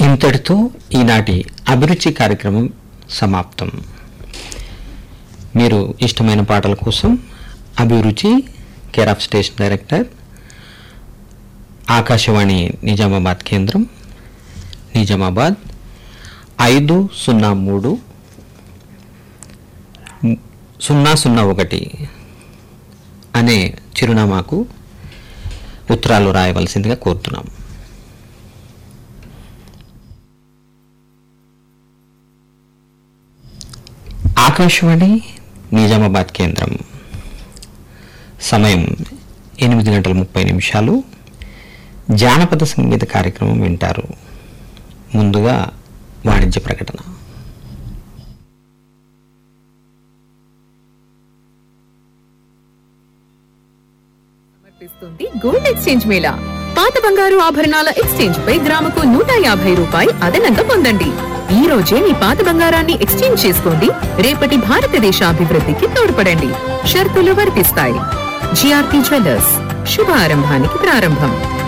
ఇంతటితో ఈనాటి అభిరుచి కార్యక్రమం సమాప్తం మీరు ఇష్టమైన పాటల కోసం అభిరుచి care of station director Akashvani Nizamabad కేంద్రం నిజామాబాద్ ఐదు సున్నా మూడు సున్నా సున్నా ఒకటి అనే చిరునామాకు ఉత్తరాలు రాయవలసిందిగా కోరుతున్నాం ఆకాశవాణి నిజామాబాద్ కేంద్రం సమయం ఎనిమిది గంటల ముప్పై నిమిషాలు జానపద సంగీత కార్యక్రమం వింటారు ముందుగా వాణిజ్య ప్రకటన సమర్పిస్తుంది గోల్డ్ ఎక్స్చేంజ్ మేళా పాత బంగారు ఆభరణాల ఎక్స్చేంజ్ పై గ్రాముకు నూట యాభై రూపాయి అదనంగా పొందండి ఈ రోజే మీ పాత బంగారాన్ని ఎక్స్చేంజ్ చేసుకోండి రేపటి భారతదేశ అభివృద్ధికి తోడ్పడండి షరతులు వర్తిస్తాయి జిఆర్పి జ్యువెల్లర్స్ శుభ ఆరంభానికి ప్రారంభం